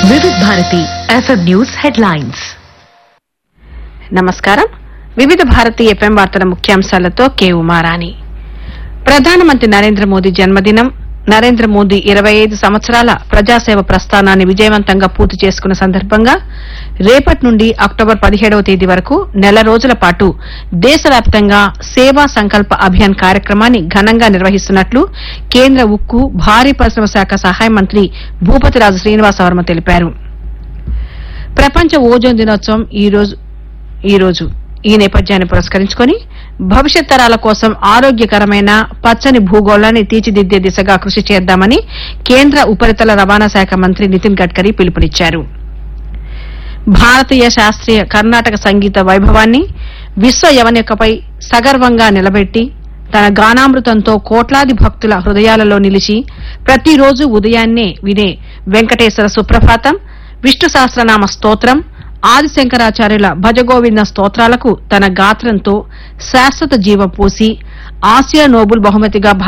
వివిధ Bharati FM news headlines నమస్కారం వివిధ భారతి ఎఫ్ఎం వార్తల ముఖ్యాంశాలతో కె ఉమారాణి ప్రధానమంత్రి నరేంద్ర మోదీ జన్మదినం నరేంద్ర మోదీ ఇరవై ఐదు సంవత్సరాల ప్రజాసేవ ప్రస్థానాన్ని విజయవంతంగా పూర్తి చేసుకున్న సందర్భంగా రేపటి నుండి అక్టోబర్ పదిహేడవ తేదీ వరకు నెల రోజుల పాటు దేశవ్యాప్తంగా సేవా సంకల్ప అభియాన్ కార్యక్రమాన్ని ఘనంగా నిర్వహిస్తున్నట్లు కేంద్ర ఉక్కు భారీ పరిశ్రమ శాఖ సహాయ మంత్రి భూపతిరాజు శ్రీనివాసవర్మ తెలిపారు ప్రపంచ ఓజోన్ దినోత్సవం ఈ రోజు ఈ రోజు ఈ నేపథ్యాన్ని పురస్కరించుకొని భవిష్యత్ తరాల కోసం ఆరోగ్యకరమైన పచ్చని భూగోళాన్ని తీర్చిదిద్దే దిశగా కృషి చేద్దామని కేంద్ర ఉపరితల రవాణా శాఖ మంత్రి నితిన్ గడ్కరీ పిలుపునిచ్చారు భారతీయ శాస్త్రీయ కర్ణాటక సంగీత వైభవాన్ని విశ్వ యవనికపై సగర్వంగా నిలబెట్టి తన గానామృతంతో కోట్లాది భక్తుల హృదయాలలో నిలిచి ప్రతిరోజు ఉదయాన్నే వినే వెంకటేశ్వర సుప్రభాతం విష్ణు సహస్రనామ స్తోత్రం ఆదిశంకరాచార్యుల భజగోవింద స్తోత్రాలకు తన గాత్రంతో శాశ్వత జీవం పూసి ఆసియా నోబుల్ బహుమతిగా